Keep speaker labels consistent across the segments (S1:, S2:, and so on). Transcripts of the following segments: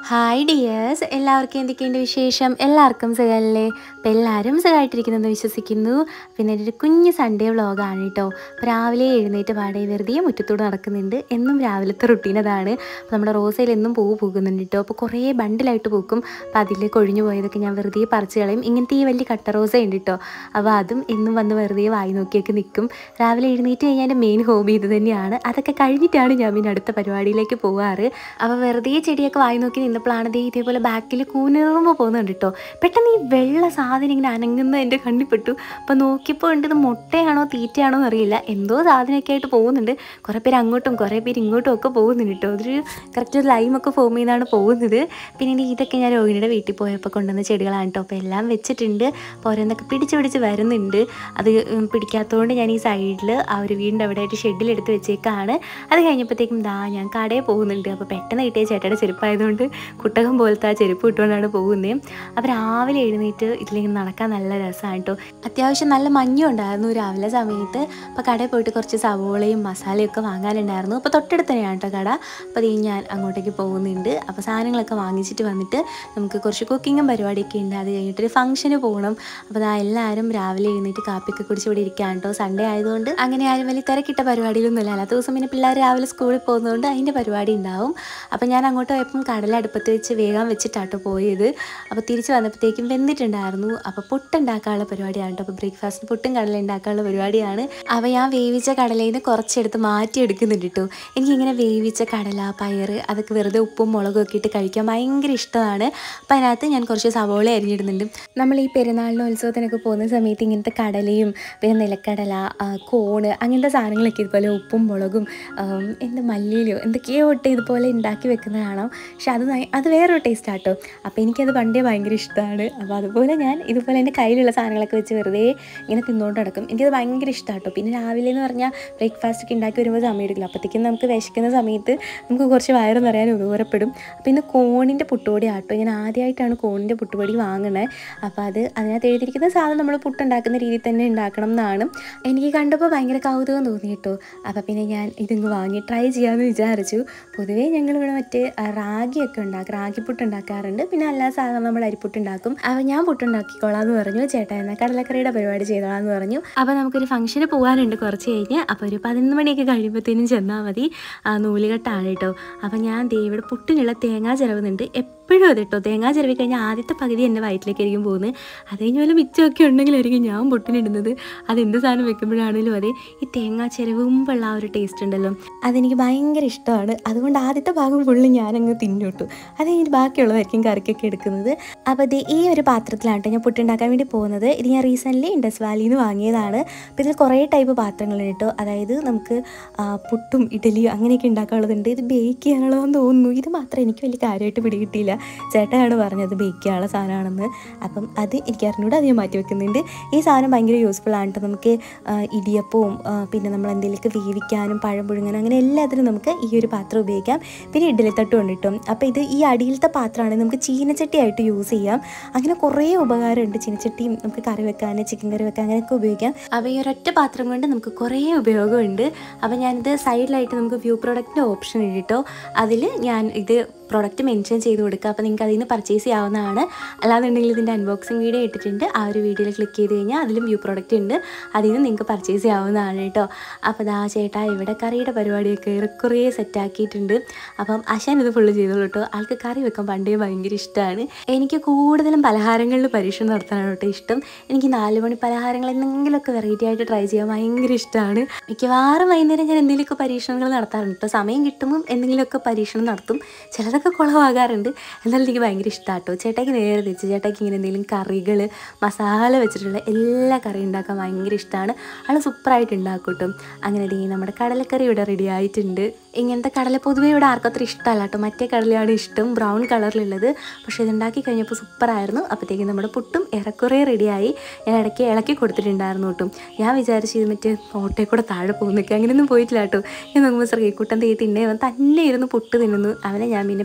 S1: hi dears എല്ലാവർക്കും എന്തൊക്കെയുണ്ട് വിശേഷം എല്ലാവർക്കും സുഖമല്ലേ അപ്പോൾ എല്ലാവരും സുഖമായിട്ടിരിക്കുന്നെന്ന് വിശ്വസിക്കുന്നു പിന്നെ ഒരു കുഞ്ഞ് സൺഡേ വ്ളോഗാണ് കേട്ടോ അപ്പോൾ രാവിലെ എഴുന്നേറ്റ് പാടെ വെറുതെ മുറ്റത്തൂടെ നടക്കുന്നുണ്ട് എന്നും രാവിലത്തെ റുട്ടീൻ അതാണ് അപ്പോൾ നമ്മുടെ റോസയിൽ എന്നും പൂവ് പൂക്കുന്നുണ്ട് കേട്ടോ അപ്പോൾ കുറേ ബണ്ടിലായിട്ട് പൂക്കും അപ്പോൾ അതിൽ കൊഴിഞ്ഞു പോയതൊക്കെ ഞാൻ വെറുതെ പറിച്ച് കളയും ഇങ്ങനത്തെ ഈ വലിയ കട്ട റോസ ഉണ്ട് കേട്ടോ അപ്പോൾ അതും എന്നും വന്ന് വെറുതെ വായി നോക്കിയൊക്കെ നിൽക്കും രാവിലെ എഴുന്നേറ്റ് കഴിഞ്ഞാൽ എൻ്റെ മെയിൻ ഹോബി ഇത് തന്നെയാണ് അതൊക്കെ കഴിഞ്ഞിട്ടാണ് ഞാൻ പിന്നെ അടുത്ത പരിപാടിയിലേക്ക് പോവാറ് അപ്പോൾ വെറുതെ ചെടിയൊക്കെ വായി നോക്കി നിന്നപ്പോഴാണ് ദേ ഇതേപോലെ ബാക്കിൽ കൂനിറുമ്പോൾ പോകുന്നുണ്ട് കേട്ടോ പെട്ടെന്ന് ഈ വെള്ള സാധനം ഇങ്ങനെ അനങ്ങുന്ന എൻ്റെ കണ്ണിൽ പെട്ടു അപ്പോൾ നോക്കിയപ്പോൾ ഉണ്ട് ഇത് മുട്ടയാണോ തീറ്റയാണോ എന്നറിയില്ല എന്തോ സാധനമൊക്കെ ആയിട്ട് പോകുന്നുണ്ട് കുറേ പേര് അങ്ങോട്ടും കുറേ പേര് ഇങ്ങോട്ടും ഒക്കെ പോകുന്നുണ്ട് കേട്ടോ അതൊരു കറക്റ്റ് ഒരു ലൈമൊക്കെ ഫോം ചെയ്താണ് പോകുന്നത് പിന്നെ ഇനി ഇതൊക്കെ ഞാൻ രോഹിണിയുടെ വീട്ടിൽ പോയപ്പോൾ കൊണ്ടുവന്ന ചെടികളാണ് കേട്ടോ അപ്പോൾ എല്ലാം വെച്ചിട്ടുണ്ട് അപ്പോൾ ഓരോന്നൊക്കെ പിടിച്ച് പിടിച്ച് വരുന്നുണ്ട് അത് ഉം, പിടിക്കാത്തതുകൊണ്ട് ഞാൻ ഈ സൈഡിൽ ആ ഒരു വീടിൻ്റെ അവിടെ ആയിട്ട് ഷെഡിലെടുത്ത് വെച്ചേക്കാണ് അത് കഴിഞ്ഞപ്പോഴത്തേക്കും ദാ ഞാൻ കടയിൽ പോകുന്നുണ്ട് അപ്പോൾ പെട്ടെന്ന് കിട്ടിയ ചേട്ടയുടെ ചെരുപ്പായതുകൊണ്ട് കുട്ടകം പോലത്തെ ആ ചെരുപ്പ് ഇട്ടുകൊണ്ടാണ് പോകുന്നത് അപ്പോൾ രാവിലെ എഴുന്നേറ്റ് ഇതിലേക്ക് നടക്കാൻ നല്ല രസമാണ് കേട്ടോ അത്യാവശ്യം നല്ല മഞ്ഞും ഉണ്ടായിരുന്നു രാവിലെ സമയത്ത് അപ്പോൾ കടയിൽ പോയിട്ട് കുറച്ച് സവോളയും മസാലയും ഒക്കെ വാങ്ങാനുണ്ടായിരുന്നു അപ്പോൾ തൊട്ടടുത്ത് തന്നെയാണ് കേട്ടോ കട അപ്പോൾ ഈ ഞാൻ അങ്ങോട്ടേക്ക് പോകുന്നുണ്ട് അപ്പോൾ സാധനങ്ങളൊക്കെ വാങ്ങിച്ചിട്ട് വന്നിട്ട് നമുക്ക് കുറച്ച് കുക്കിങ്ങും പരിപാടിയൊക്കെ ഉണ്ട് അത് കഴിഞ്ഞിട്ടൊരു ഫംഗ്ഷന് പോകണം അപ്പോൾ അതാ എല്ലാവരും രാവിലെ എഴുന്നേറ്റ് കാപ്പിയൊക്കെ കുടിച്ച് ഇവിടെ ഇരിക്കുകയാണ് കേട്ടോ സൺഡേ ആയതുകൊണ്ട് അങ്ങനെ ആരും വലിയ തിരക്കിട്ട പരിപാടിയിലൊന്നുമില്ല അല്ലാത്ത ദിവസം പിന്നെ പിള്ളേർ രാവിലെ സ്കൂളിൽ പോകുന്നതുകൊണ്ട് അതിൻ്റെ പരിപാടി ഉണ്ടാവും അപ്പോൾ ഞാൻ അങ്ങോട്ട് പോയപ്പം കടല അടുപ്പത്ത് വെച്ച് വേഗം വെച്ചിട്ടാട്ടോ പോയത് അപ്പോൾ തിരിച്ച് വന്നപ്പോഴത്തേക്കും വെന്തിട്ടുണ്ടായിരുന്നു അപ്പോൾ പുട്ടുണ്ടാക്കാനുള്ള പരിപാടിയാണ് കേട്ടോ അപ്പോൾ ബ്രേക്ക്ഫാസ്റ്റിന് പുട്ടും കടല ഉണ്ടാക്കാനുള്ള പരിപാടിയാണ് അപ്പോൾ ഞാൻ വേവിച്ച കടലയിൽ നിന്ന് കുറച്ചെടുത്ത് മാറ്റി എടുക്കുന്നുണ്ട് കേട്ടോ എനിക്കിങ്ങനെ വേവിച്ച കടല പയർ അതൊക്കെ വെറുതെ ഉപ്പും മുളകും ഒക്കെ ഇട്ട് കഴിക്കാൻ ഭയങ്കര ഇഷ്ടമാണ് അപ്പോൾ അതിനകത്ത് ഞാൻ കുറച്ച് സവോള അരിഞ്ഞിടുന്നുണ്ട് നമ്മൾ ഈ പെരുന്നാളിന് ഉത്സവത്തിനൊക്കെ പോകുന്ന സമയത്ത് ഇങ്ങനത്തെ കടലയും പിന്നെ നിലക്കടല ആ, കോണ് അങ്ങനത്തെ സാധനങ്ങളൊക്കെ ഇതുപോലെ ഉപ്പും മുളകും ആം, എന്ത് മല്ലിയിലോ എന്തൊക്കെയോ ഇട്ട് ഇതുപോലെ ഉണ്ടാക്കി വെക്കുന്നത് കാണാം പക്ഷെ അത് നയ- അത് വേറൊരു ടേസ്റ്റ് ആട്ടോ അപ്പോൾ എനിക്കത് പണ്ടേ ഭയങ്കര ഇഷ്ടമാണ് അപ്പോൾ അതുപോലെ ഞാൻ ഇതുപോലെ എൻ്റെ കയ്യിലുള്ള സാധനങ്ങളൊക്കെ വെച്ച് വെറുതെ ഇങ്ങനെ തിന്നുകൊണ്ട് നടക്കും എനിക്കത് ഭയങ്കര ഇഷ്ടമാട്ടോ പിന്നെ രാവിലെ എന്ന് പറഞ്ഞാൽ ബ്രേക്ക്ഫാസ്റ്റ് ഒക്കെ ഉണ്ടാക്കി വരുമ്പോൾ സമയം എടുക്കില്ല അപ്പോഴത്തേക്കും നമുക്ക് വിശക്കുന്ന സമയത്ത് നമുക്ക് കുറച്ച് വയറ് നിറയാൻ ഉപകാരപ്പെടും അപ്പോൾ ഇന്ന് കോണിൻ്റെ പുട്ടുപൊടി ആട്ടോ ഞാൻ ആദ്യമായിട്ടാണ് കോണിൻ്റെ പുട്ടുപൊടി വാങ്ങണത് അപ്പോൾ അത് അതിനകത്ത് എഴുതിയിരിക്കുന്ന സാധനം നമ്മൾ പുട്ടുണ്ടാക്കുന്ന രീതിയിൽ തന്നെ ഉണ്ടാക്കണം എന്നാണ് എനിക്ക് കണ്ടപ്പോൾ ഭയങ്കര കൗതുകം തോന്നി കേട്ടോ അപ്പോൾ പിന്നെ ഞാൻ ഇതിങ്ങ് വാങ്ങി ട്രൈ ചെയ്യാമെന്ന് വിചാരിച്ചു പൊതുവേ ഞങ്ങളിവിടെ മറ്റേ ആ, റാഗിയൊക്കെ ഉണ്ടാക്കും റാഗി പുട്ട് ഉണ്ടാക്കാറുണ്ട് പിന്നെ എല്ലാ സാധനം നമ്മൾ അരിപ്പുട്ട് ഉണ്ടാക്കും അപ്പോൾ ഞാൻ പുട്ടുണ്ടാക്കിക്കോളാം എന്ന് പറഞ്ഞു ചേട്ടാ എന്നാൽ കടലക്കറിയുടെ പരിപാടി ചെയ്തോളാം എന്ന് പറഞ്ഞു അപ്പോൾ നമുക്കൊരു ഫംഗ്ഷന് പോകാനുണ്ട് കുറച്ച് കഴിഞ്ഞ് അപ്പോൾ ഒരു പതിനൊന്ന് മണിയൊക്കെ കഴിയുമ്പോഴത്തേനും ചെന്നാൽ മതി ആ, നൂലുകെട്ടാണ് കേട്ടോ അപ്പോൾ ഞാൻ ദേ ഇവിടെ പുട്ടിനുള്ള തേങ്ങ ചിലവുന്നുണ്ട് എപ്പോഴും അത് കേട്ടോ തേങ്ങ ചിലവി കഴിഞ്ഞാൽ ആദ്യത്തെ പകുതി എൻ്റെ വയറ്റിലേക്കായിരിക്കും പോകുന്നത് അത് കഴിഞ്ഞ് വല്ല മിച്ചമൊക്കെ ഉണ്ടെങ്കിലായിരിക്കും ഞാൻ പുട്ടിനിടുന്നത് അതെന്ത് സാധനം വെക്കുമ്പോഴാണെങ്കിലും അതെ ഈ തേങ്ങ ചിരവുമ്പോഴുള്ള ആ ഒരു ടേസ്റ്റ് ഉണ്ടല്ലോ അതെനിക്ക് ഭയങ്കര ഇഷ്ടമാണ് അതുകൊണ്ട് ആദ്യത്തെ ഭാഗം ഫുള്ള് ഞാനങ്ങ് തിന്നോട്ടു അത് കഴിഞ്ഞ് ബാക്കിയുള്ളതായിരിക്കും കറിക്കൊക്കെ എടുക്കുന്നത് അപ്പോൾ ഇത് ഈ ഒരു പാത്രത്തിലാണ് ട്ടോ ഞാൻ പുട്ടുണ്ടാക്കാൻ വേണ്ടി പോകുന്നത് ഇത് ഞാൻ റീസെൻ്റ്ലി ഇൻഡസ് വാലിയിൽ നിന്ന് വാങ്ങിയതാണ് അപ്പോൾ ഇതിൽ കുറേ ടൈപ്പ് പാത്രങ്ങളുണ്ട് കേട്ടോ അതായത് നമുക്ക് ആ, പുട്ടും ഇഡലിയും അങ്ങനെയൊക്കെ ഉണ്ടാക്കാനുള്ളതുണ്ട് ഇത് ബേക്ക് ചെയ്യാനുള്ളതെന്ന് തോന്നുന്നു ഇത് മാത്രം എനിക്ക് വലിയ കാര്യമായിട്ട് പിടികിട്ടിയില്ല ചേട്ടനാണ് പറഞ്ഞത് ബേക്ക് ചെയ്യാനുള്ള സാധനമാണെന്ന് അപ്പം അത് എനിക്ക് അറിഞ്ഞൂടെ അത് ഞാൻ മാറ്റി വെക്കുന്നുണ്ട് ഈ സാധനം ഭയങ്കര യൂസ്ഫുൾ ആണ് കേട്ടോ നമുക്ക് ആ, ഇടിയപ്പവും ആ, പിന്നെ നമ്മൾ എന്തെങ്കിലുമൊക്കെ വേവിക്കാനും പഴം പുഴുങ്ങാനും അങ്ങനെ എല്ലാത്തിനും നമുക്ക് ഈ ഒരു പാത്രം ഉപയോഗിക്കാം പിന്നെ ഇഡലിത്തട്ടും ഉണ്ട് കേട്ടോ അപ്പോൾ ഇത് ഈ അടിയിലത്തെ പാത്രമാണെങ്കിൽ നമുക്ക് ചീനച്ചട്ടിയായിട്ട് യൂസ് ചെയ്യാം അങ്ങനെ കുറേ ഉപകാരമുണ്ട് ചീനച്ചട്ടിയും നമുക്ക് കറി വെക്കാൻ ചിക്കൻ കറി വെക്കാൻ അങ്ങനെയൊക്കെ ഉപയോഗിക്കാം അപ്പോൾ ഈ ഒരൊറ്റ പാത്രം കൊണ്ട് നമുക്ക് കുറേ ഉപയോഗമുണ്ട് അപ്പോൾ ഞാനിത് സൈഡിലായിട്ട് നമുക്ക് വ്യൂ പ്രൊഡക്റ്റിൻ്റെ ഓപ്ഷൻ ഉണ്ട് കേട്ടോ അതിൽ ഞാൻ ഇത് പ്രോഡക്റ്റ് മെൻഷൻ ചെയ്ത് കൊടുക്കുക അപ്പോൾ നിങ്ങൾക്ക് അതിൽ നിന്ന് പർച്ചേസ് ചെയ്യാവുന്നതാണ് അല്ലാന്നുണ്ടെങ്കിൽ ഇതിൻ്റെ അൺബോക്സിങ് വീഡിയോ ഇട്ടിട്ടുണ്ട് ആ ഒരു വീഡിയോയിൽ ക്ലിക്ക് ചെയ്ത് കഴിഞ്ഞാൽ അതിലും വ്യൂ പ്രോഡക്റ്റ് ഉണ്ട് അതിൽ നിന്ന് നിങ്ങൾക്ക് പർച്ചേസ് ചെയ്യാവുന്നതാണ് കേട്ടോ അപ്പോൾ ദാ ചേട്ടാ ഇവിടെ കറിയുടെ പരിപാടിയൊക്കെ ഏറെക്കുറേ സെറ്റാക്കിയിട്ടുണ്ട് അപ്പം അശാൻ ഇത് ഫുള്ള് ചെയ്തോളൂ കേട്ടോ ആൾക്ക് കറി വെക്കാൻ പണ്ടേ ഭയങ്കര ഇഷ്ടമാണ് എനിക്ക് കൂടുതലും പലഹാരങ്ങളിൽ പരീക്ഷണം നടത്താനാണ് കേട്ടോ ഇഷ്ടം എനിക്ക് നാല് മണി പലഹാരങ്ങൾ എന്തെങ്കിലുമൊക്കെ വെറൈറ്റി ആയിട്ട് ട്രൈ ചെയ്യാൻ ഭയങ്കര ഇഷ്ടമാണ് മിക്കവാറും വൈകുന്നേരം ഞാൻ എന്തെങ്കിലുമൊക്കെ പരീക്ഷണങ്ങൾ നടത്താറുണ്ട് കേട്ടോ സമയം കിട്ടുമ്പം എന്തെങ്കിലുമൊക്കെ പരീക്ഷണം നടത്തും ചിലതൊക്കെ കുളമാകാറുണ്ട് എന്നാലും എനിക്ക് ഭയങ്കര ഇഷ്ടമാണ് കേട്ടോ ചേട്ടായിക്ക് നേരെ തിരിച്ച് ചേട്ടായിക്ക് ഇങ്ങനെ എന്തെങ്കിലും കറികൾ മസാല വെച്ചിട്ടുള്ള എല്ലാ കറി ഉണ്ടാക്കാൻ ഭയങ്കര ഇഷ്ടമാണ് ആൾ സൂപ്പറായിട്ട് ഉണ്ടാക്കും കേട്ടോ അങ്ങനെ ദേ നമ്മുടെ കടലക്കറി ഇവിടെ റെഡി ആയിട്ടുണ്ട് ഇങ്ങനത്തെ കടല പൊതുവേ ഇവിടെ ആർക്കും അത്ര ഇഷ്ടമല്ല കേട്ടോ മറ്റേ കടലയാണ് ഇഷ്ടം ബ്രൗൺ കളറിലുള്ളത് പക്ഷേ ഇത് ഉണ്ടാക്കി കഴിഞ്ഞപ്പോൾ സൂപ്പറായിരുന്നു അപ്പോഴത്തേക്കും നമ്മുടെ പുട്ടും ഏറെക്കുറെ റെഡിയായി ഞാൻ ഇടയ്ക്ക് ഇളക്കി കൊടുത്തിട്ടുണ്ടായിരുന്നു കേട്ടോ ഞാൻ വിചാരിച്ചു ഇത് മറ്റേ ഓട്ടയിൽ കൂടെ താഴെ പോകുന്നൊക്കെ അങ്ങനെയൊന്നും പോയിട്ടില്ല കേട്ടോ ഞാൻ നോക്കുമ്പോൾ ശ്രീകുട്ടൻ തീ തിന്നെ അവൻ തന്നെ ഇരുന്ന് പുട്ട് തിന്നുന്നു അവനെ ഞാൻ പിന്നെ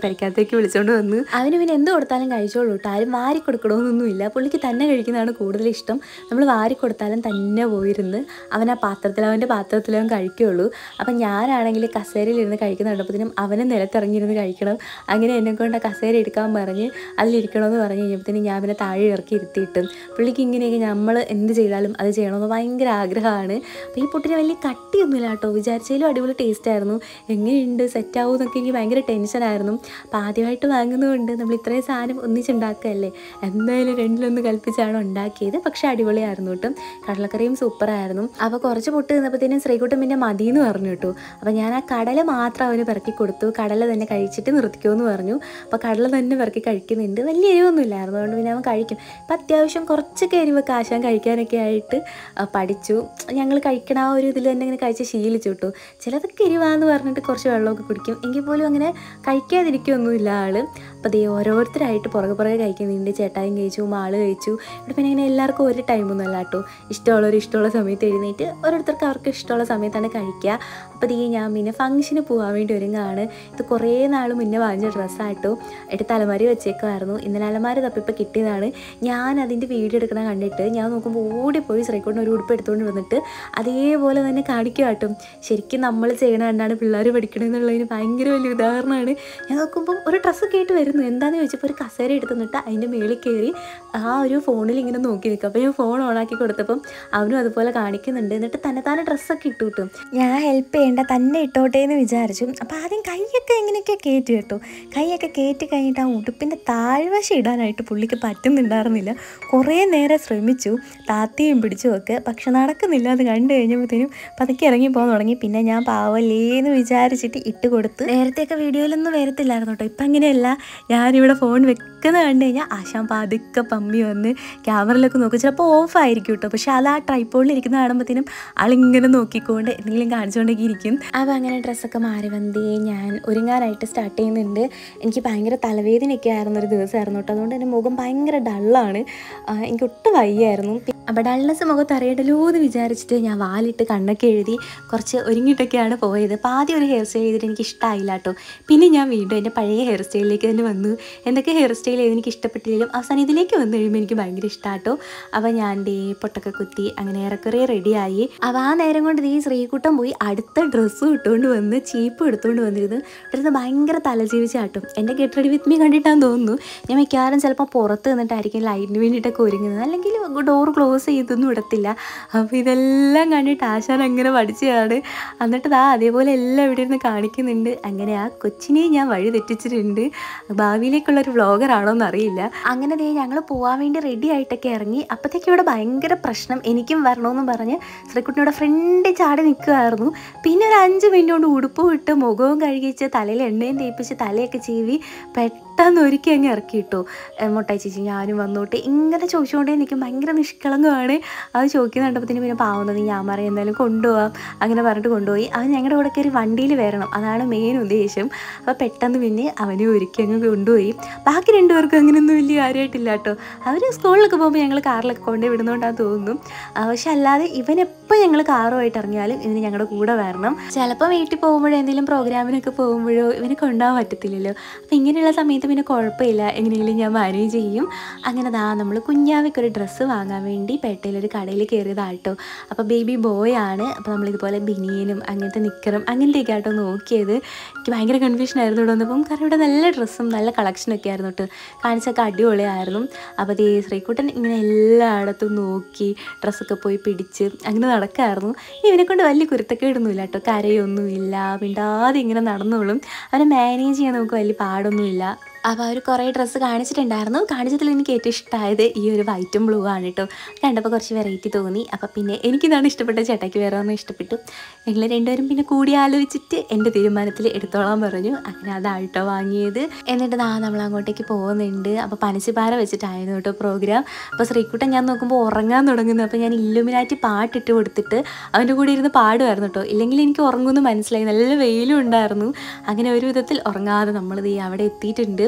S1: പരിക്കകത്തേക്ക് വിളിച്ചുകൊണ്ട് വന്ന് അവന് പിന്നെ എന്ത് കൊടുത്താലും കഴിച്ചോളൂ കേട്ടോ ആരും വാരി കൊടുക്കണമെന്നൊന്നുമില്ല പുള്ളിക്ക് തന്നെ കഴിക്കുന്നതാണ് കൂടുതൽ ഇഷ്ടം നമ്മൾ വാരി കൊടുത്താലും തന്നെ പോയിരുന്ന് അവൻ ആ പാത്രത്തിൽ അവൻ്റെ പാത്രത്തിൽ അവൻ കഴിക്കുകയുള്ളൂ അപ്പം ഞാനാണെങ്കിൽ കസേരയിലിരുന്ന് കഴിക്കുന്ന കണ്ടപ്പോഴത്തേനും അവന് നിലത്തിറങ്ങിയിരുന്ന് കഴിക്കണം അങ്ങനെ എന്നെ കൊണ്ട് ആ കസേര എടുക്കാൻ പറഞ്ഞ് അതിലിരിക്കണമെന്ന് പറഞ്ഞ് കഴിഞ്ഞപ്പോഴത്തേനും ഞാൻ പിന്നെ താഴെ ഇറക്കി ഇരുത്തിയിട്ടും പുള്ളിക്ക് ഇങ്ങനെയൊക്കെ നമ്മൾ എന്ത് ചെയ്താലും അത് ചെയ്യണമെന്ന് ഭയങ്കര ആഗ്രഹമാണ് അപ്പോൾ ഈ പുട്ടിന് വലിയ കട്ടിയൊന്നുമില്ല കേട്ടോ വിചാരിച്ചാലും അടിപൊളി ടേസ്റ്റ് ആയിരുന്നു എങ്ങനെയുണ്ട് സെറ്റ് ആവും എന്നൊക്കെ എനിക്ക് ഭയങ്കര ടെൻഷനായിരുന്നു അപ്പോൾ ആദ്യമായിട്ട് വാങ്ങുന്നതുകൊണ്ട് നമ്മൾ ഇത്രയും സാധനം ഒന്നിച്ചുണ്ടാക്കുകയല്ലേ എന്തായാലും രണ്ടിലൊന്ന് കൽപ്പിച്ചാണ് ഉണ്ടാക്കിയത് പക്ഷേ അടിപൊളിയായിരുന്നു കേട്ടോ കടലക്കറിയും സൂപ്പറായിരുന്നു അപ്പോൾ കുറച്ച് പുട്ട് തിന്നപ്പോഴത്തേനും ശ്രീകുട്ടൻ പിന്നെ മതി എന്ന് പറഞ്ഞു കേട്ടോ അപ്പോൾ ഞാൻ ആ കടല മാത്രം അവന് പെറുക്കി കൊടുത്തു കടല തന്നെ കഴിച്ചിട്ട് നിർത്തിക്കുമെന്ന് പറഞ്ഞു അപ്പോൾ കടല തന്നെ പെറുക്കി കഴിക്കുന്നുണ്ട് വലിയ എരിവൊന്നുമില്ലായിരുന്നു അതുകൊണ്ട് പിന്നെ അവൻ കഴിക്കും അപ്പം അത്യാവശ്യം കുറച്ചൊക്കെ എരിവൊക്കെ ആശാൻ കഴിക്കാനൊക്കെ ആയിട്ട് ആ, പഠിച്ചു ഞങ്ങൾ കഴിക്കണ ആ ഒരു ഇതിൽ തന്നെ ഇങ്ങനെ കഴിച്ച് ശീലിച്ചു കേട്ടോ ചിലതൊക്കെ എരിവാന്ന് പറഞ്ഞിട്ട് കുറച്ച് വെള്ളമൊക്കെ കുടിക്കും എങ്കിൽ പോലും അങ്ങനെ കഴിക്കാതിരിക്കുകയൊന്നുമില്ല ആള് അപ്പോൾ ദേ ഓരോരുത്തരായിട്ട് പുറകെ പുറകെ കഴിക്കുന്നുണ്ട് ചേട്ടായും കഴിച്ചു മാള് കഴിച്ചു ഇവിടെ പിന്നെ ഇങ്ങനെ എല്ലാവർക്കും ഒരു ടൈമൊന്നുമല്ല കേട്ടോ ഇഷ്ടമുള്ളവർ ഇഷ്ടമുള്ള സമയത്ത് എഴുന്നേറ്റ് ഓരോരുത്തർക്ക് അവർക്ക് ഇഷ്ടമുള്ള സമയത്താണ് കഴിക്കുക അപ്പോൾ ദേ ഞാൻ പിന്നെ ഫംഗ്ഷന് പോകാൻ വേണ്ടി ഒരുങ്ങാണ് ഇത് കുറേ നാൾ മുന്നേ വാങ്ങിച്ച ഡ്രസ്സാട്ടോ എടുത്ത് അലമാരി വെച്ചേക്കുമായിരുന്നു ഇന്നലെ അലമാരി തപ്പിപ്പോൾ കിട്ടിയതാണ് ഞാൻ അതിൻ്റെ വീഡിയോ എടുക്കണ കണ്ടിട്ട് ഞാൻ നോക്കുമ്പോൾ ഓടിപ്പോയി ശ്രീക്കോട്ടിന് ഒരു ഉടുപ്പ് എടുത്തുകൊണ്ട് വന്നിട്ട് അതേപോലെ തന്നെ കാണിക്കുക കേട്ടോ ശരിക്കും നമ്മൾ ചെയ്യണ കണ്ടാണ് പിള്ളേർ പഠിക്കണമെന്നുള്ളതിന് ഭയങ്കര വലിയ ഉദാഹരണമാണ് ഞാൻ നോക്കുമ്പം ഒരു ഡ്രസ്സൊക്കെ ആയിട്ട് വരുന്നു എന്താണെന്ന് ചോദിച്ചപ്പോൾ ഒരു കസേര എടുത്ത് നിന്നിട്ട് അതിൻ്റെ മേളിൽ കയറി ആ ഒരു ഫോണിൽ ഇങ്ങനെ നോക്കി നിൽക്കും അപ്പോൾ ഞാൻ ഫോൺ ഓണാക്കി കൊടുത്തപ്പം അവനും അതുപോലെ കാണിക്കുന്നുണ്ട് എന്നിട്ട് തന്നെ താനെ ഡ്രസ്സൊക്കെ ഇട്ടു കിട്ടും ഞാൻ ഹെൽപ്പ് ചെയ്യേണ്ട തന്നെ ഇട്ടോട്ടെ എന്ന് വിചാരിച്ചു അപ്പോൾ ആദ്യം കൈയൊക്കെ എങ്ങനെയൊക്കെ കയറ്റി കേട്ടോ കൈയൊക്കെ കയറ്റി കഴിഞ്ഞിട്ട് ആ ഉടുപ്പിൻ്റെ താഴ്വശം ഇടാനായിട്ട് പുള്ളിക്ക് പറ്റുന്നുണ്ടായിരുന്നില്ല കുറേ നേരം ശ്രമിച്ചു താത്തിയും പിടിച്ചു ഒക്കെ പക്ഷെ നടക്കുന്നില്ല അത് കണ്ടു കഴിഞ്ഞപ്പോഴത്തേനും പതുക്കെ ഇറങ്ങി പോകാൻ തുടങ്ങി പിന്നെ ഞാൻ പാവല്ലേന്ന് വിചാരിച്ചിട്ട് ഇട്ട് കൊടുത്ത് നേരത്തെയൊക്കെ വീഡിയോയിലൊന്നും വരത്തില്ലായിരുന്നു കേട്ടോ ഇപ്പം അങ്ങനെയല്ല ഞാനിവിടെ ഫോൺ വെക്കുന്ന കണ്ടു കഴിഞ്ഞാൽ ആശാൻ പതുക്കെ പമ്മി വന്ന് ക്യാമറയിലൊക്കെ നോക്കും ചിലപ്പോൾ ഓഫ് ആയിരിക്കും കേട്ടോ പക്ഷെ അത് ആ ട്രൈപ്പോളിൽ ഇരിക്കുന്ന കാണുമ്പോഴത്തേനും ആളിങ്ങനെ നോക്കിക്കൊണ്ട് എന്തെങ്കിലും കാണിച്ചുകൊണ്ടൊക്കെ ഇരിക്കും അപ്പോൾ അങ്ങനെ ഡ്രസ്സൊക്കെ മാറി വന്നേ ഞാൻ ഒരുങ്ങാനായിട്ട് സ്റ്റാർട്ട് ചെയ്യുന്നുണ്ട് എനിക്ക് ഭയങ്കര തലവേദനയൊക്കെ ആയിരുന്ന ഒരു ദിവസമായിരുന്നു കേട്ടോ അതുകൊണ്ട് എൻ്റെ മുഖം ഭയങ്കര ഡള്ളാണ് എനിക്ക് ഒട്ടും വയ്യായിരുന്നു അപ്പോൾ ഡൾനെസ് മുഖത്ത് അറിയണ്ടല്ലോ എന്ന് വിചാരിച്ചിട്ട് ഞാൻ വാലിട്ട് കണ്ണൊക്കെ എഴുതി കുറച്ച് ഒരുങ്ങിയിട്ടൊക്കെയാണ് പോയത് അപ്പോൾ ആദ്യം ഒരു ഹെയർ സ്റ്റൈൽ ചെയ്തിട്ട് എനിക്ക് ഇഷ്ടമായില്ല കേട്ടോ പിന്നെ ഞാൻ വീണ്ടും എൻ്റെ പഴയ ഹെയർ സ്റ്റൈലിലേക്ക് തന്നെ വന്നു എന്തൊക്കെ ഹെയർ സ്റ്റൈൽ ചെയ്ത് എനിക്ക് ഇഷ്ടപ്പെട്ടില്ലെങ്കിലും അവസാനം ഇതിലേക്ക് വന്നു കഴിയുമ്പോൾ എനിക്ക് ഭയങ്കര ഇഷ്ടമാട്ടോ അപ്പോൾ ഞാൻ ഡേ പൊട്ടൊക്കെ കുത്തി അങ്ങനെ ഏറെക്കുറെ റെഡിയായി അപ്പോൾ ആ നേരം കൊണ്ട് ഈ ശ്രീകുട്ടം പോയി അടുത്ത ഡ്രസ്സും ഇട്ടുകൊണ്ട് വന്ന് ചീപ്പും എടുത്തുകൊണ്ട് വന്നിരുന്നു ഇട്ടിരുന്ന് ഭയങ്കര തലജീവിച്ചാട്ടും എൻ്റെ ഗെറ്റ് റെഡി വിത്ത് മീ കണ്ടിട്ടാന്ന് തോന്നുന്നു ഞാൻ മിക്കവാറും ചിലപ്പോൾ പുറത്ത് നിന്നിട്ടായിരിക്കും ലൈറ്റിന് വേണ്ടിയിട്ടൊക്കെ ഒരുങ്ങുന്നത് അല്ലെങ്കിൽ ഡോർ ക്ലോസ് ചെയ്തൊന്നും ഇടത്തില്ല അപ്പോൾ ഇതെല്ലാം കണ്ടിട്ട് ആശാൻ അങ്ങനെ പഠിച്ചതാണ് എന്നിട്ട് ദാ അതേപോലെ എല്ലാം ഇവിടെ ഇരുന്ന് കാണിക്കുന്നുണ്ട് അങ്ങനെ ആ കൊച്ചിനെ ഞാൻ വഴി തെറ്റിച്ചിട്ടുണ്ട് ഭാവിയിലേക്കുള്ള ഒരു വ്ളോഗറാണോ എന്നറിയില്ല അങ്ങനെ ദേ ഞങ്ങൾ പോകാൻ വേണ്ടി റെഡി ആയിട്ടൊക്കെ ഇറങ്ങി അപ്പോഴത്തേക്കും ഇവിടെ ഭയങ്കര പ്രശ്നം എനിക്കും വരണമെന്നും പറഞ്ഞ് ശ്രീകുട്ടിയുടെ ഫ്രണ്ട് ചാടി നിൽക്കുമായിരുന്നു പിന്നെ ഒരു അഞ്ച് മിനിറ്റ് കൊണ്ട് ഉടുപ്പും ഇട്ട് മുഖവും കഴുകിച്ച് തലയിൽ എണ്ണയും തേപ്പിച്ച് തലയൊക്കെ ചീവി പെട്ടെന്ന് ഒരുക്കി അങ്ങ് ഇറക്കിയിട്ടു മുട്ടായി ചേച്ചി ഞാനും വന്നോട്ടെ ഇങ്ങനെ ചോദിച്ചുകൊണ്ടേ എനിക്ക് ഭയങ്കര നിഷ്കളങ്കമാണ് അത് ചോദിക്കുന്ന കണ്ടപ്പോഴത്തേനും പിന്നെ പാവുന്നത് ഞാൻ പറയും എന്തായാലും കൊണ്ടുപോകാം അങ്ങനെ പറഞ്ഞിട്ട് കൊണ്ടുപോയി അവൻ ഞങ്ങളുടെ കൂടെ കയറി വണ്ടിയിൽ വരണം അതാണ് മെയിൻ ഉദ്ദേശം അപ്പോൾ പെട്ടെന്ന് പിന്നെ അവനെ ഒരുക്കി അങ്ങ് കൊണ്ടുപോയി ബാക്കി രണ്ടുപേർക്കും അങ്ങനെയൊന്നും വലിയ കാര്യമായിട്ടില്ല കേട്ടോ അവർ സ്കൂളിലൊക്കെ പോകുമ്പോൾ ഞങ്ങൾ കാറിലൊക്കെ കൊണ്ടുപോയി വിടുന്നതുകൊണ്ടാണ് തോന്നുന്നു ആ, പക്ഷെ അല്ലാതെ ഇവനെപ്പോൾ ഞങ്ങൾ കാറുമായിട്ട് ഇറങ്ങിയാലും ഇവന് ഞങ്ങളുടെ കൂടെ വരണം ചിലപ്പോൾ വീട്ടിൽ പോകുമ്പോഴോ എന്തെങ്കിലും പ്രോഗ്രാമിനൊക്കെ പോകുമ്പോഴോ ഇവനെ കൊണ്ടുപോകാൻ പറ്റത്തില്ലല്ലോ അപ്പോൾ ഇങ്ങനെയുള്ള സമയത്ത് പിന്നെ കുഴപ്പമില്ല എങ്ങനെയെങ്കിലും ഞാൻ മാനേജ് ചെയ്യും അങ്ങനെ ദാ നമ്മൾ കുഞ്ഞാവയ്ക്കൊരു ഡ്രസ്സ് വാങ്ങാൻ വേണ്ടി പേട്ടയിലൊരു കടയിൽ കയറിയതാട്ടോ അപ്പോൾ ബേബി ബോയ് ആണ് അപ്പോൾ നമ്മളിതുപോലെ ബനിയനും അങ്ങനത്തെ നിക്കറും അങ്ങനത്തെയൊക്കെ ആട്ടോ നോക്കിയത് എനിക്ക് ഭയങ്കര കൺഫ്യൂഷൻ ആയിരുന്നു ഇവിടെ വന്നപ്പം കാരണം ഇവിടെ നല്ല ഡ്രസ്സും നല്ല കളക്ഷനൊക്കെ ആയിരുന്നു കേട്ടോ കാണിച്ചൊക്കെ അടിപൊളിയായിരുന്നു അപ്പോൾ ദേ ശ്രീകുട്ടൻ ഇങ്ങനെ എല്ലായിടത്തും നോക്കി ഡ്രസ്സൊക്കെ പോയി പിടിച്ച് അങ്ങനെ നടക്കായിരുന്നു ഇവനെ കൊണ്ട് വലിയ കുരുത്തക്കേടൊന്നുമില്ല കേട്ടോ കരയൊന്നുമില്ല മിണ്ടാതെ ഇങ്ങനെ നടന്നോളും അവനെ മാനേജ് ചെയ്യാൻ നമുക്ക് വലിയ പാടൊന്നുമില്ല അപ്പോൾ അവർ കുറേ ഡ്രസ്സ് കാണിച്ചിട്ടുണ്ടായിരുന്നു കാണിച്ചതിൽ എനിക്ക് ഏറ്റവും ഇഷ്ടമായത് ഈ ഒരു വൈറ്റും ബ്ലൂ ആണ് കേട്ടോ കണ്ടപ്പോൾ കുറച്ച് വെറൈറ്റി തോന്നി അപ്പോൾ പിന്നെ എനിക്കിതാണ് ഇഷ്ടപ്പെട്ട ചേട്ടാക്കി വേറെ ഒന്നും ഇഷ്ടപ്പെട്ടു ഞങ്ങൾ രണ്ടുപേരും പിന്നെ കൂടി ആലോചിച്ചിട്ട് എൻ്റെ തീരുമാനത്തിൽ എടുത്തോളാൻ പറഞ്ഞു അങ്ങനെ അതാട്ടോ വാങ്ങിയത് എന്നിട്ട് നാ നമ്മൾ അങ്ങോട്ടേക്ക് പോകുന്നുണ്ട് അപ്പോൾ പനച്ചിപ്പാറ വെച്ചിട്ടായിരുന്നു കേട്ടോ പ്രോഗ്രാം അപ്പോൾ ശ്രീക്കുട്ടൻ ഞാൻ നോക്കുമ്പോൾ ഉറങ്ങാൻ തുടങ്ങുന്നു അപ്പോൾ ഞാൻ ഇല്ലുമിനാറ്റി പാട്ടിട്ട് കൊടുത്തിട്ട് അവൻ്റെ കൂടെ ഇരുന്ന് പാടുമായിരുന്നു കേട്ടോ ഇല്ലെങ്കിൽ എനിക്ക് ഉറങ്ങുമെന്ന് മനസ്സിലായി നല്ല വെയിലും ഉണ്ടായിരുന്നു അങ്ങനെ ഒരു വിധത്തിൽ ഉറങ്ങാതെ നമ്മൾ ദേ അവിടെ എത്തിയിട്ടുണ്ട്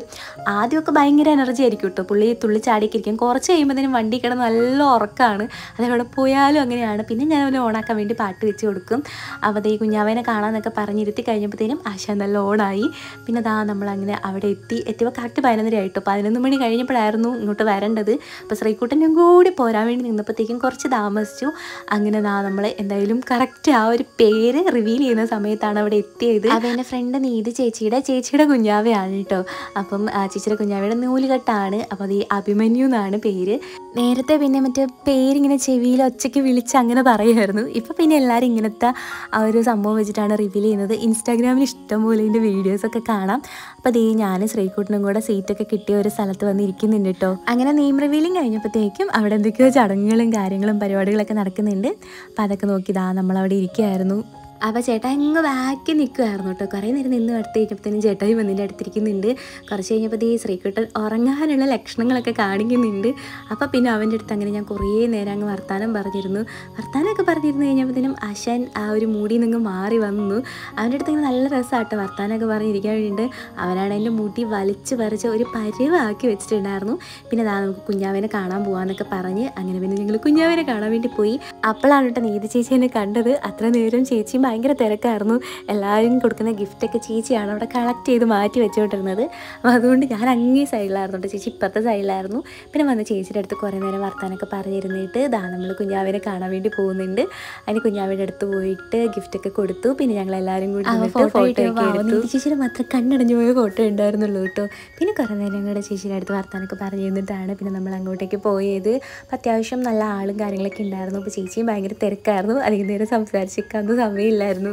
S1: ആദ്യമൊക്കെ ഭയങ്കര എനർജി ആയിരിക്കും കേട്ടോ പുള്ളി തുള്ളി ചാടിക്കിരിക്കും കുറച്ച് കഴിയുമ്പോഴത്തേനും വണ്ടി കിടന്ന് നല്ല ഉറക്കമാണ് അതെവിടെ പോയാലും അങ്ങനെയാണ് പിന്നെ ഞാൻ അവനെ ഓണാക്കാൻ വേണ്ടി പാട്ട് വെച്ച് കൊടുക്കും അപ്പോൾ ദേ കുഞ്ഞാവേനെ കാണാമെന്നൊക്കെ പറഞ്ഞിരുത്തി കഴിഞ്ഞപ്പോഴത്തേനും ആശ നല്ല ഓണായി പിന്നെ ദാ നമ്മളങ്ങനെ അവിടെ എത്തി എത്തിയപ്പോൾ കറക്റ്റ് പതിനൊന്നര ആയിട്ടോ പതിനൊന്ന് മണി കഴിഞ്ഞപ്പോഴായിരുന്നു ഇങ്ങോട്ട് വരേണ്ടത് അപ്പോൾ ശ്രീക്കുട്ടനും കൂടി പോരാൻ വേണ്ടി നിന്നപ്പോഴത്തേക്കും കുറച്ച് താമസിച്ചു അങ്ങനെ ദാ നമ്മൾ എന്തായാലും കറക്റ്റ് ആ ഒരു പേര് റിവീൽ ചെയ്യുന്ന സമയത്താണ് അവിടെ എത്തിയത് അപ്പോൾ എൻ്റെ ഫ്രണ്ട് നീതി ചേച്ചിയുടെ ചേച്ചിയുടെ കുഞ്ഞാവയാണ് കേട്ടോ അപ്പം ആ ചേച്ചിയുടെ കുഞ്ഞാവയുടെ നൂലുകെട്ടാണ് അപ്പോൾ അത് ഈ അഭിമന്യു എന്നാണ് പേര് നേരത്തെ പിന്നെ മറ്റേ പേരിങ്ങനെ ചെവിയിൽ ഒച്ചയ്ക്ക് വിളിച്ച് അങ്ങനെ പറയുമായിരുന്നു ഇപ്പോൾ പിന്നെ എല്ലാവരും ഇങ്ങനത്തെ ആ ഒരു സംഭവം വെച്ചിട്ടാണ് റിവീൽ ചെയ്യുന്നത് ഇൻസ്റ്റാഗ്രാമിൽ ഇഷ്ടംപോലെ ഇതിൻ്റെ വീഡിയോസൊക്കെ കാണാം അപ്പോൾ ദേ ഞാനും ശ്രീകുട്ടനും കൂടെ സീറ്റൊക്കെ കിട്ടിയ ഒരു സ്ഥലത്ത് വന്ന് ഇരിക്കുന്നുണ്ട് കേട്ടോ അങ്ങനെ നെയിം റിവീലിംഗ് കഴിഞ്ഞപ്പോഴത്തേക്കും അവിടെ എന്തൊക്കെയോ ചടങ്ങുകളും കാര്യങ്ങളും പരിപാടികളൊക്കെ നടക്കുന്നുണ്ട് അപ്പോൾ അതൊക്കെ നോക്കി ഇതാ നമ്മളവിടെ ഇരിക്കുമായിരുന്നു അപ്പോൾ ചേട്ടാ അങ്ങ് ബാക്കി നിൽക്കുമായിരുന്നു കേട്ടോ കുറേ നേരം നിന്ന് അടുത്ത് കഴിഞ്ഞപ്പോഴത്തേനും ചേട്ടായി വന്നിൻ്റെ അടുത്തിരിക്കുന്നുണ്ട് കുറച്ച് കഴിഞ്ഞപ്പോൾ ഈ ശ്രീകുട്ടൻ ഉറങ്ങാനുള്ള ലക്ഷണങ്ങളൊക്കെ കാണിക്കുന്നുണ്ട് അപ്പോൾ പിന്നെ അവൻ്റെ അടുത്ത് അങ്ങനെ ഞാൻ കുറേ നേരം അങ്ങ് വർത്താനം പറഞ്ഞിരുന്നു വർത്താനമൊക്കെ പറഞ്ഞിരുന്നു കഴിഞ്ഞപ്പോഴത്തേനും ആശാൻ ആ ഒരു മൂടിയിൽ നിന്ന് മാറി വന്നു അവൻ്റെ അടുത്ത് ഇങ്ങനെ നല്ല രസമാട്ടോ വർത്താനമൊക്കെ പറഞ്ഞിരിക്കാൻ വേണ്ടിയിട്ട് അവനാണ് എൻ്റെ മുടി വലിച്ച് പറിച്ച് ഒരു പരിവാക്കി വെച്ചിട്ടുണ്ടായിരുന്നു പിന്നെ അതാ നമുക്ക് കുഞ്ഞാവിനെ കാണാൻ പോകാമെന്നൊക്കെ പറഞ്ഞ് അങ്ങനെ പിന്നെ ഞങ്ങൾ കുഞ്ഞാവിനെ കാണാൻ വേണ്ടി പോയി അപ്പോഴാണ് കേട്ടോ നീതി ചേച്ചി എന്നെ കണ്ടത് അത്ര നേരം ചേച്ചി ഭയങ്കര തിരക്കായിരുന്നു എല്ലാവരും കൊടുക്കുന്ന ഗിഫ്റ്റൊക്കെ ചേച്ചിയാണ് അവിടെ കളക്ട് ചെയ്ത് മാറ്റി വെച്ചുകൊണ്ടിരുന്നത് അപ്പോൾ അതുകൊണ്ട് ഞാൻ അങ്ങേ സൈഡിലായിരുന്നു കേട്ടോ ചേച്ചി ഇപ്പുറത്തെ സൈഡിലായിരുന്നു പിന്നെ വന്ന് ചേച്ചിയുടെ അടുത്ത് കുറേ നേരം വർത്താനൊക്കെ പറഞ്ഞിരുന്നിട്ട് ദാ നമ്മൾ കുഞ്ഞാവിനെ കാണാൻ വേണ്ടി പോകുന്നുണ്ട് അതിന് കുഞ്ഞാവിൻ്റെ അടുത്ത് പോയിട്ട് ഗിഫ്റ്റൊക്കെ കൊടുത്തു പിന്നെ ഞങ്ങൾ എല്ലാവരും കൂടി ഫോട്ടോ ഒക്കെ എടുത്തു ചേച്ചിയുടെ മാത്രം കണ്ണടഞ്ഞു പോയ ഫോട്ടോ ഉണ്ടായിരുന്നുള്ളൂ കേട്ടോ പിന്നെ കുറേ നേരം കൂടെ ചേച്ചിയുടെ അടുത്ത് വർത്താനൊക്കെ പറഞ്ഞു തന്നിട്ടാണ് പിന്നെ നമ്മൾ അങ്ങോട്ടേക്ക് പോയത് അപ്പം അത്യാവശ്യം നല്ല ആളും കാര്യങ്ങളൊക്കെ ഉണ്ടായിരുന്നു അപ്പോൾ ചേച്ചിയും ഭയങ്കര തിരക്കായിരുന്നു അധികം നേരം സംസാരിച്ചിരിക്കാവുന്ന സമയമില്ലായിരുന്നു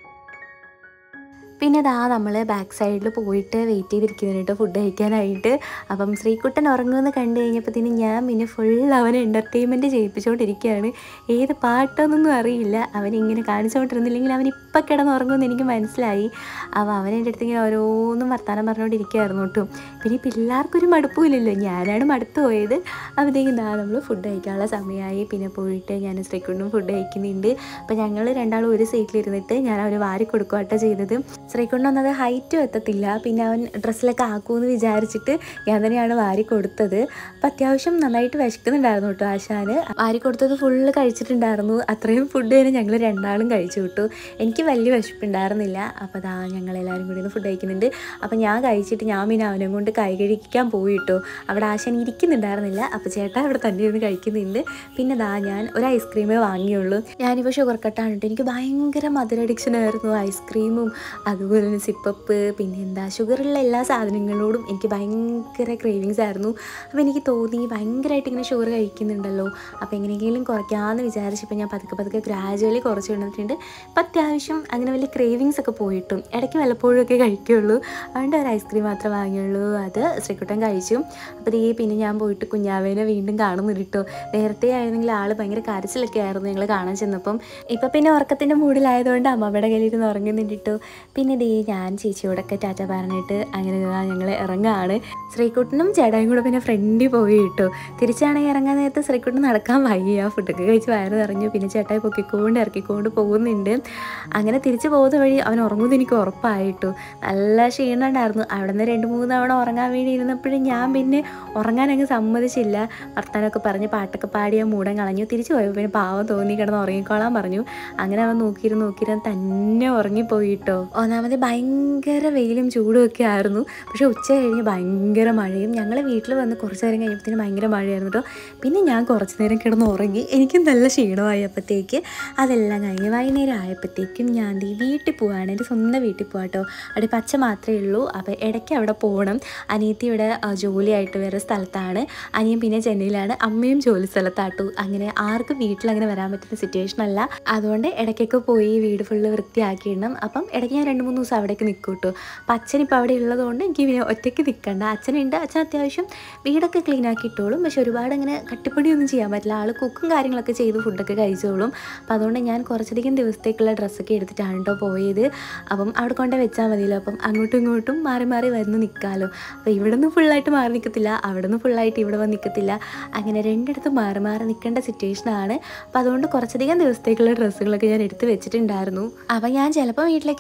S1: പിന്നെ ഇതാ നമ്മൾ ബാക്ക് സൈഡിൽ പോയിട്ട് വെയിറ്റ് ചെയ്തിരിക്കുന്നുണ്ട് കേട്ടോ ഫുഡ് കഴിക്കാനായിട്ട് അപ്പം ശ്രീകുട്ടൻ ഉറങ്ങുമെന്ന് കണ്ടു കഴിഞ്ഞപ്പോഴത്തേനും ഞാൻ പിന്നെ ഫുൾ അവനെ എൻ്റർടൈൻമെൻറ്റ് ചെയ്യിപ്പിച്ചുകൊണ്ടിരിക്കുകയാണ് ഏത് പാട്ടൊന്നും അറിയില്ല അവൻ ഇങ്ങനെ കാണിച്ചുകൊണ്ടിരുന്നില്ലെങ്കിൽ അവൻ ഇപ്പം കിടന്ന് ഉറങ്ങുമെന്ന് എനിക്ക് മനസ്സിലായി അപ്പോൾ അവൻ എൻ്റെ അടുത്ത് ഇങ്ങനെ ഓരോന്നും വർത്താനം പറഞ്ഞുകൊണ്ടിരിക്കുകയായിരുന്നു കേട്ടോ പിന്നെ ഈ പിള്ളേർക്കൊരു മടുപ്പുമില്ലല്ലോ ഞാനാണ് മടുത്തു പോയത് അപ്പോഴത്തേക്കും ഇതാ നമ്മൾ ഫുഡ് കഴിക്കാനുള്ള സമയമായി പിന്നെ പോയിട്ട് ഞാൻ ശ്രീകുണ്ടും ഫുഡ് കഴിക്കുന്നുണ്ട് അപ്പോൾ ഞങ്ങൾ രണ്ടാളും ഒരു സീറ്റിലിരുന്നിട്ട് ഞാൻ അവന് വാരി കൊടുക്കുകട്ടോ ചെയ്തത് ശ്രീകുണ്ട് ഒന്നത് ഹൈറ്റും എത്തത്തില്ല പിന്നെ അവൻ ഡ്രസ്സിലൊക്കെ ആക്കുമെന്ന് വിചാരിച്ചിട്ട് ഞാൻ തന്നെയാണ് വാരി കൊടുത്തത് അപ്പം അത്യാവശ്യം നന്നായിട്ട് വിശക്കുന്നുണ്ടായിരുന്നു കേട്ടോ ആശാന് വാരി കൊടുത്തത് ഫുള്ള് കഴിച്ചിട്ടുണ്ടായിരുന്നു അത്രയും ഫുഡ് തന്നെ ഞങ്ങൾ രണ്ടാളും കഴിച്ചു വിട്ടു എനിക്ക് വലിയ വിശപ്പുണ്ടായിരുന്നില്ല അപ്പോൾ അതാ ഞങ്ങളെല്ലാവരും കൂടി ഒന്ന് ഫുഡ് കഴിക്കുന്നുണ്ട് അപ്പോൾ ഞാൻ കഴിച്ചിട്ട് ഞാൻ പിന്നെ അവനെ കൊണ്ട് കൈ കഴിക്കാൻ പോയി കേട്ടോ അവിടെ ആശാൻ ഇരിക്കുന്നുണ്ടായിരുന്നില്ല അപ്പോൾ ചേട്ടാ അവിടെ തന്നെ ഇരുന്ന് കഴിക്കുന്നുണ്ട് പിന്നെ ദാ ഞാൻ ഒരു ഐസ്ക്രീമേ വാങ്ങിയുള്ളൂ ഞാനിപ്പോൾ ഷുഗർ കട്ടാണ് കേട്ടോ എനിക്ക് ഭയങ്കര മധുര അഡിക്ഷൻ ആയിരുന്നു ഐസ്ക്രീമും അതുപോലെ തന്നെ സിപ്പപ്പ് പിന്നെ എന്താ ഷുഗറുള്ള എല്ലാ സാധനങ്ങളോടും എനിക്ക് ഭയങ്കര ക്രേവിങ്സ് ആയിരുന്നു അപ്പോൾ എനിക്ക് തോന്നി ഭയങ്കരമായിട്ട് ഇങ്ങനെ ഷുഗർ കഴിക്കുന്നുണ്ടല്ലോ അപ്പോൾ എങ്ങനെയെങ്കിലും കുറയ്ക്കാമെന്ന് വിചാരിച്ചപ്പോൾ ഞാൻ പതുക്കെ പതുക്കെ ഗ്രാജുവലി കുറച്ച് കൊണ്ടിട്ടുണ്ട് അപ്പം അത്യാവശ്യം അങ്ങനെ വലിയ ക്രേവിങ്സ് ഒക്കെ പോയിട്ടും ഇടയ്ക്ക് വല്ലപ്പോഴും ഒക്കെ കഴിക്കുള്ളൂ അതുകൊണ്ട് ഒരു ഐസ്ക്രീം മാത്രമേ വാങ്ങിയുള്ളൂ അത് ശ്രീകുട്ടൻ കഴിച്ചു അപ്പോൾ ഈ പിന്നെ ഞാൻ പോയിട്ട് കുഞ്ഞാവേനെ വീണ്ടും കാണുന്നുണ്ട് കേട്ടോ നേരത്തെ ആയിരുന്നെങ്കിൽ ആൾ ഭയങ്കര കരച്ചിലൊക്കെ ആയിരുന്നു ഞങ്ങൾ കാണാൻ ചെന്നപ്പം ഇപ്പം പിന്നെ ഉറക്കത്തിൻ്റെ മൂഡിലായതുകൊണ്ട് അമ്മയുടെ കയ്യിലിരുന്ന് ഉറങ്ങുന്നുണ്ട് കേട്ടോ പിന്നെ ദേ ഞാൻ ചേച്ചിയോടൊക്കെ ടാറ്റ പറഞ്ഞിട്ട് അങ്ങനെ ഞങ്ങൾ ഇറങ്ങുകയാണ് ശ്രീകുട്ടനും ചേട്ടായും കൂടെ പിന്നെ ഫ്രണ്ടിൽ പോയി കിട്ടോ തിരിച്ചാണെങ്കിൽ ഇറങ്ങാൻ നേരത്ത് ശ്രീകുട്ടൻ നടക്കാൻ വയ്യ ഫുഡൊക്കെ കഴിച്ച് വയറ് നിറഞ്ഞു പിന്നെ ചേട്ടായി പൊക്കിക്കൊണ്ട് ഇറക്കിക്കൊണ്ട് പോകുന്നുണ്ട് അങ്ങനെ തിരിച്ചു പോകുന്ന വഴി അവൻ ഉറങ്ങുമെന്ന് എനിക്ക് ഉറപ്പായിട്ടു നല്ല ക്ഷീണം ഉണ്ടായിരുന്നു അവിടെ നിന്ന് രണ്ട് മൂന്ന് തവണ ഉറങ്ങാൻ വേണ്ടി ഇരുന്നപ്പോഴും ഞാൻ പിന്നെ ഉറങ്ങാൻ അങ്ങ് സമ്മതിച്ചില്ല വർത്താനമൊക്കെ പറഞ്ഞ് പാട്ടൊക്കെ പാടി ആ മൂടം കളഞ്ഞു തിരിച്ചു പോയപ്പോൾ പിന്നെ പാവം തോന്നി കിടന്ന് ഉറങ്ങിക്കോളാൻ പറഞ്ഞു അങ്ങനെ അവൻ നോക്കിയിരുന്ന് നോക്കിയിരുന്ന് തന്നെ ഉറങ്ങിപ്പോയിട്ടോ ഒന്നാമത് ഭയങ്കര വെയിലും ചൂടും ഒക്കെ ആയിരുന്നു പക്ഷേ ഉച്ച കഴിഞ്ഞ് ഭയങ്കര മഴയും ഞങ്ങൾ വീട്ടിൽ വന്ന് കുറച്ച് നേരം കഴിഞ്ഞപ്പോഴത്തേനും ഭയങ്കര മഴയായിരുന്നു കേട്ടോ പിന്നെ ഞാൻ കുറച്ച് നേരം കിടന്ന് ഉറങ്ങി എനിക്കും നല്ല ക്ഷീണമായപ്പോഴത്തേക്ക് അതെല്ലാം കഴിഞ്ഞ് വൈകുന്നേരം ആയപ്പോഴത്തേക്കും ഞാൻ ദേ വീട്ടിൽ പോവാണ് എൻ്റെ സ്വന്തം വീട്ടിൽ പോവാട്ടോ അവിടെ പച്ച മാത്രമേ ഉള്ളൂ അപ്പോൾ ഇടയ്ക്ക് അവിടെ പോകണം അനിയത്തി ഇവിടെ ആ, ജോലിയായിട്ട് വേറെ സ്ഥലത്താണ് അനിയൻ പിന്നെ ചെന്നൈയിലാണ് അമ്മയും ജോലി സ്ഥലത്താട്ടു അങ്ങനെ ആർക്കും വീട്ടിൽ അങ്ങനെ വരാൻ പറ്റുന്ന സിറ്റുവേഷൻ അല്ല അതുകൊണ്ട് ഇടയ്ക്കൊക്കെ പോയി വീട് ഫുള്ള് വൃത്തിയാക്കിയിടണം അപ്പം ഇടയ്ക്ക് ഞാൻ രണ്ട് മൂന്ന് ദിവസം അവിടേക്ക് നിൽക്കും കേട്ടോ അപ്പം അച്ഛൻ ഇപ്പോൾ അവിടെ ഉള്ളതുകൊണ്ട് എനിക്ക് പിന്നെ ഒറ്റയ്ക്ക് നിൽക്കണ്ട അച്ഛനുണ്ട് അച്ഛൻ അത്യാവശ്യം വീടൊക്കെ ക്ലീൻ ആക്കിയിട്ടോളും പക്ഷെ ഒരുപാട് അങ്ങനെ കട്ടിപ്പണിയൊന്നും ചെയ്യാൻ പറ്റില്ല ആൾ കുക്കും കാര്യങ്ങളൊക്കെ ചെയ്ത് ഫുഡൊക്കെ കഴിച്ചോളും അപ്പം അതുകൊണ്ട് ഞാൻ കുറച്ചധികം ദിവസത്തേക്കുള്ള ഡ്രസ്സൊക്കെ എടുത്തിട്ടാണ് കേട്ടോ പോയത് അപ്പം അവിടെ കൊണ്ടേ വെച്ചാൽ മതിയല്ലോ അപ്പം അങ്ങോട്ടും ഇങ്ങോട്ടും മാറി മാറി വന്ന് നിൽക്കാമല്ലോ അപ്പോൾ ഇവിടെ നിന്ന് ഫുള്ളായിട്ട് മാറി നിൽക്കത്തില്ല അവിടെ നിന്ന് ഫുള്ളായിട്ട് ഇവിടെ വന്ന് നിൽക്കത്തില്ല അങ്ങനെ രണ്ടിടത്തും മാറി മാറി നിൽക്കേണ്ട സിറ്റുവേഷനാണ് അപ്പം അതുകൊണ്ട് കുറച്ചധികം ദിവസത്തേക്കുള്ള ഡ്രസ്സുകളൊക്കെ ഞാൻ എടുത്ത് വെച്ചിട്ടുണ്ടായിരുന്നു അപ്പം ഞാൻ ചിലപ്പോൾ വീട്ടിലേക്കൊക്കെ പോകുമ്പോൾ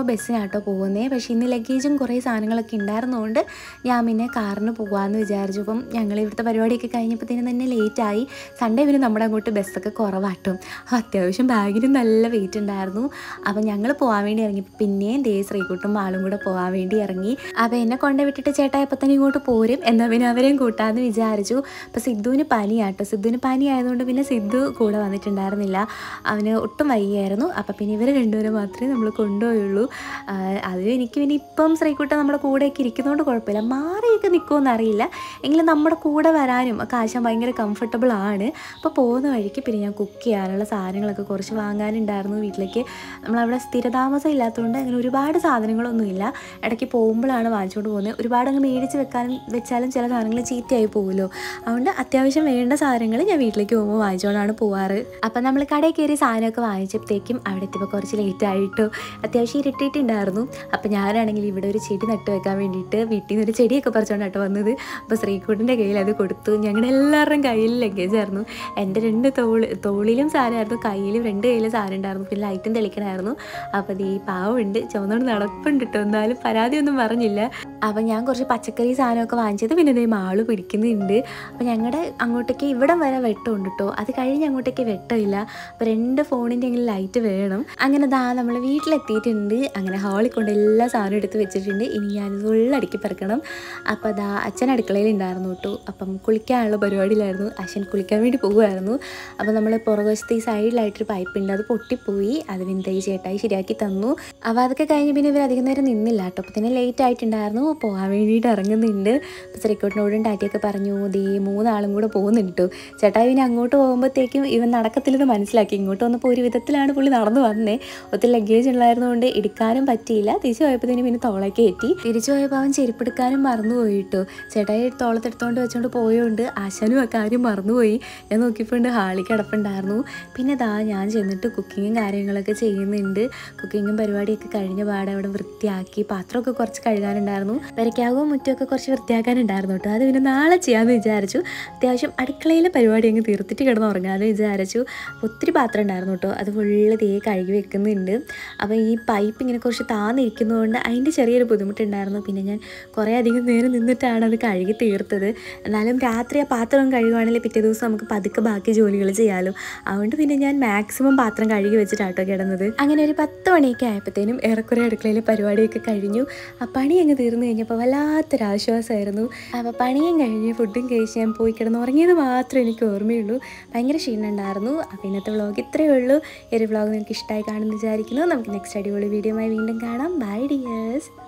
S1: പോകുമ്പോൾ ബസ്സിനാട്ടോ പോകുന്നത് പക്ഷേ ഇന്ന് ലഗേജും കുറേ സാധനങ്ങളൊക്കെ ഉണ്ടായിരുന്നതുകൊണ്ട് ഞാൻ പിന്നെ കാറിന് പോകാമെന്ന് വിചാരിച്ചു അപ്പം ഞങ്ങൾ ഇവിടുത്തെ പരിപാടിയൊക്കെ കഴിഞ്ഞപ്പോഴത്തേനും തന്നെ ലേറ്റായി സൺഡേ പിന്നെ നമ്മുടെ അങ്ങോട്ട് ബസ്സൊക്കെ കുറവാട്ടും അപ്പോൾ അത്യാവശ്യം ബാഗിന് നല്ല വെയിറ്റ് ഉണ്ടായിരുന്നു അപ്പം ഞങ്ങൾ പോകാൻ വേണ്ടി ഇറങ്ങി പിന്നെയും ദേ ശ്രീകുട്ടും ആളും കൂടെ പോകാൻ വേണ്ടി ഇറങ്ങി അപ്പോൾ എന്നെ കൊണ്ട് വിട്ടിട്ട് ചേട്ടാ എപ്പോൾ തന്നെ ഇങ്ങോട്ട് പോരും എന്നാൽ പിന്നെ അവരെയും കൂട്ടാമെന്ന് വിചാരിച്ചു അപ്പോൾ സിദ്ധുവിന് പനിയാട്ടോ സിദ്ധുവിന് പനി ആയതുകൊണ്ട് പിന്നെ സിദ്ധു കൂടെ വന്നിട്ടുണ്ടായിരുന്നില്ല അവന് ഒട്ടും വയ്യായിരുന്നു അപ്പോൾ പിന്നെ ഇവർ രണ്ടുപേരും മാത്രമേ നമ്മൾ കൊണ്ടുപോയുള്ളൂ ആഹ് അത് എനിക്ക് പിന്നെ ഇപ്പം ശ്രീകുട്ടൻ നമ്മുടെ കൂടെയൊക്കെ ഇരിക്കുന്നതുകൊണ്ട് കുഴപ്പമില്ല മാറിയൊക്കെ നിൽക്കുമെന്ന് അറിയില്ല എങ്കിലും നമ്മുടെ കൂടെ വരാനും ഒക്കെ ആശാൻ ഭയങ്കര കംഫർട്ടബിൾ ആണ് അപ്പോൾ പോകുന്ന വഴിക്ക് പിന്നെ ഞാൻ കുക്ക് ചെയ്യാനുള്ള സാധനങ്ങളൊക്കെ കുറച്ച് വാങ്ങാനുണ്ടായിരുന്നു വീട്ടിലേക്ക് നമ്മളവിടെ സ്ഥിരതാമസം ഇല്ലാത്തതുകൊണ്ട് അങ്ങനെ ഒരുപാട് സാധനങ്ങളൊന്നുമില്ല ഇടയ്ക്ക് പോകുമ്പോഴാണ് വാങ്ങിച്ചുകൊണ്ട് പോകുന്നത് ഒരുപാട് അങ്ങ് മേടിച്ച് വെക്കാനും വെച്ചാലും ചില സാധനങ്ങൾ ചീത്തയായി പോകുമല്ലോ അതുകൊണ്ട് അത്യാവശ്യം വേണ്ട സാധനങ്ങൾ ഞാൻ വീട്ടിലേക്ക് പോകുമ്പോൾ വാങ്ങിച്ചുകൊണ്ടാണ് പോവാറ് അപ്പം നമ്മൾ കടയിൽ കയറി സാധനമൊക്കെ വാങ്ങിച്ചപ്പോഴത്തേക്കും അവിടെ എത്തിയപ്പോൾ കുറച്ച് ലേറ്റ് ആയിട്ടോ അത്യാവശ്യം ഇരട്ടിയിട്ടുണ്ടായിരുന്നു അപ്പം ഞാനാണെങ്കിൽ ഇവിടെ ഒരു ചെടി നട്ട് വെക്കാൻ വേണ്ടിയിട്ട് വീട്ടിൽ നിന്ന് ഒരു ചെടിയൊക്കെ പറിച്ചുകൊണ്ടാട്ടോ വന്നത് അപ്പോൾ ശ്രീകുട്ടിൻ്റെ കയ്യിൽ അത് കൊടുത്തു ഞങ്ങളുടെ എല്ലാവരുടെയും കയ്യിൽ ലഗേജ് ആയിരുന്നു എൻ്റെ രണ്ട് തോളി തോളിലും സാധനമായിരുന്നു കയ്യിലും രണ്ട് കയ്യിലും സാധനം ഉണ്ടായിരുന്നു പിന്നെ ലൈറ്റും തെളിക്കണമായിരുന്നു അപ്പോൾ ഈ പാവമുണ്ട് ചുവന്നോട് നടപ്പുണ്ട് കേട്ടോ എന്നാലും പരാതിയൊന്നും പറഞ്ഞില്ല അപ്പം ഞാൻ കുറച്ച് പച്ചക്കറി സാധനമൊക്കെ വാങ്ങിച്ചത് പിന്നെ ഇതേ മാള് പിടിക്കുന്നുണ്ട് അപ്പോൾ ഞങ്ങളുടെ അങ്ങോട്ടേക്ക് ഇവിടം വരെ വെട്ടമുണ്ട് കേട്ടോ അത് കഴിഞ്ഞ് അങ്ങോട്ടേക്ക് വെട്ടമില്ല അപ്പോൾ രണ്ട് ഫോണിൻ്റെ എങ്കിലും ലൈറ്റ് വേണം അങ്ങനെ ദാ നമ്മൾ വീട്ടിലെത്തിയിട്ടുണ്ട് അങ്ങനെ ഹാളിൽ കൊണ്ട് എല്ലാ സാധനവും എടുത്ത് വെച്ചിട്ടുണ്ട് ഇനി ഞാൻ ഉള്ളടക്കി പെറുക്കണം അപ്പോൾ ദാ അച്ഛൻ അടുക്കളയിൽ ഉണ്ടായിരുന്നു കേട്ടോ അപ്പം കുളിക്കാനുള്ള പരിപാടിയിലായിരുന്നു അച്ഛൻ കുളിക്കാൻ വേണ്ടി പോകുമായിരുന്നു അപ്പോൾ നമ്മൾ പുറകുവശത്ത് ഈ സൈഡിലായിട്ടൊരു പൈപ്പ് ഉണ്ട് അത് പൊട്ടിപ്പോയി അത് വിന്തൈ ചേട്ടായി ശരിയാക്കി തന്നു അപ്പോൾ അതൊക്കെ കഴിഞ്ഞ് പിന്നെ ഇവർ അധികം നേരം നിന്നില്ല കേട്ടോ അപ്പോൾ തന്നെ ലേറ്റ് ആയിട്ടുണ്ടായിരുന്നു പോകാൻ വേണ്ടിയിട്ട് ഇറങ്ങുന്നുണ്ട് അപ്പോൾ ശ്രീക്കോട്ടിനോടും ടാറ്റിയൊക്കെ പറഞ്ഞു ദേ മൂന്നാളും കൂടെ പോകുന്നുണ്ട് കേട്ടോ ചേട്ടായി പിന്നെ അങ്ങോട്ട് പോകുമ്പോഴത്തേക്കും ഇവൻ നടക്കത്തില്ലെന്ന് മനസ്സിലാക്കി ഇങ്ങോട്ട് വന്നപ്പോൾ ഒരു വിധത്തിലാണ് പുള്ളി നടന്നു വന്നേ ഒത്തിരി ലഗേജ് ഉള്ളായിരുന്നുകൊണ്ട് എടുക്കാനും പറ്റിയില്ല തിരിച്ചു പോയപ്പോഴത്തേനും പിന്നെ തോളേക്ക് കയറ്റി തിരിച്ചു പോയപ്പോൾ അവൻ ചെരുപ്പെടുക്കാനും മറന്നുപോയി കേട്ടോ ചേട്ടായി തോളത്തെടുത്തോണ്ട് വെച്ചോണ്ട് പോയോണ്ട് ആശാനും ആ കാര്യം മറന്നുപോയി ഞാൻ നോക്കിയപ്പോൾ ഹാളി കിടപ്പുണ്ടായിരുന്നു പിന്നെ ദാ ഞാൻ ചെന്നിട്ട് കുക്കിങ്ങും കാര്യങ്ങളൊക്കെ ചെയ്യുന്നുണ്ട് കുക്കിങ്ങും പരിപാടിയൊക്കെ കഴിഞ്ഞ പാടെ അവിടെ വൃത്തിയാക്കി പാത്രമൊക്കെ കുറച്ച് കഴുകാനുണ്ടായിരുന്നു വരയ്ക്കാവും മുറ്റമൊക്കെ കുറച്ച് വൃത്തിയാക്കാനുണ്ടായിരുന്നു കേട്ടോ അത് പിന്നെ നാളെ ചെയ്യാമെന്ന് വിചാരിച്ചു അത്യാവശ്യം അടുക്കളയിലെ പരിപാടി അങ്ങ് തീർത്തിട്ട് കിടന്ന് ഉറങ്ങാമെന്ന് വിചാരിച്ചു ഒത്തിരി പാത്രം ഉണ്ടായിരുന്നു കേട്ടോ അത് ഫുള്ള് തേ കഴുകി വെക്കുന്നുണ്ട് അപ്പോൾ ഈ പൈപ്പ് ഇങ്ങനെ കുറച്ച് താന്നിരിക്കുന്നതുകൊണ്ട് അതിൻ്റെ ചെറിയൊരു ബുദ്ധിമുട്ടുണ്ടായിരുന്നു പിന്നെ ഞാൻ കുറേ അധികം നേരം നിന്നിട്ടാണ് അത് കഴുകി തീർത്തത് എന്നാലും രാത്രി ആ പാത്രം കഴുകുവാണെങ്കിൽ പിറ്റേ ദിവസം നമുക്ക് പതുക്കെ ബാക്കി ജോലികൾ ചെയ്യാമല്ലോ അതുകൊണ്ട് പിന്നെ ഞാൻ മാക്സിമം പാത്രം കഴുകി വെച്ചിട്ടാട്ടോ കിടന്നത് അങ്ങനെ ഒരു പത്ത് മണിയൊക്കെ ആയപ്പോഴത്തേനും ഏറെക്കുറെ അടുക്കളയിലെ പരിപാടിയൊക്കെ കഴിഞ്ഞു ആ പണി അങ്ങ് തീർന്നു കഴിഞ്ഞപ്പോൾ വല്ലാത്തൊരു ആശ്വാസമായിരുന്നു അപ്പോൾ പണിയും കഴിഞ്ഞ് ഫുഡും കഴിച്ച് ഞാൻ പോയി കിടന്ന് ഉറങ്ങിയത് മാത്രമേ എനിക്ക് ഓർമ്മയുള്ളൂ ഭയങ്കര ക്ഷീണം ഉണ്ടായിരുന്നു അപ്പോൾ ഇന്നത്തെ വ്ളോഗ് ഇത്രയേ ഉള്ളൂ ഈ ഒരു വ്ളോഗ് നിങ്ങൾക്ക് ഇഷ്ടമായി കാണുമെന്ന് വിചാരിക്കുന്നു നമുക്ക് നെക്സ്റ്റ് അടിപൊളി വീഡിയോ വീണ്ടും കാണാം ബൈ ഡിയേഴ്സ്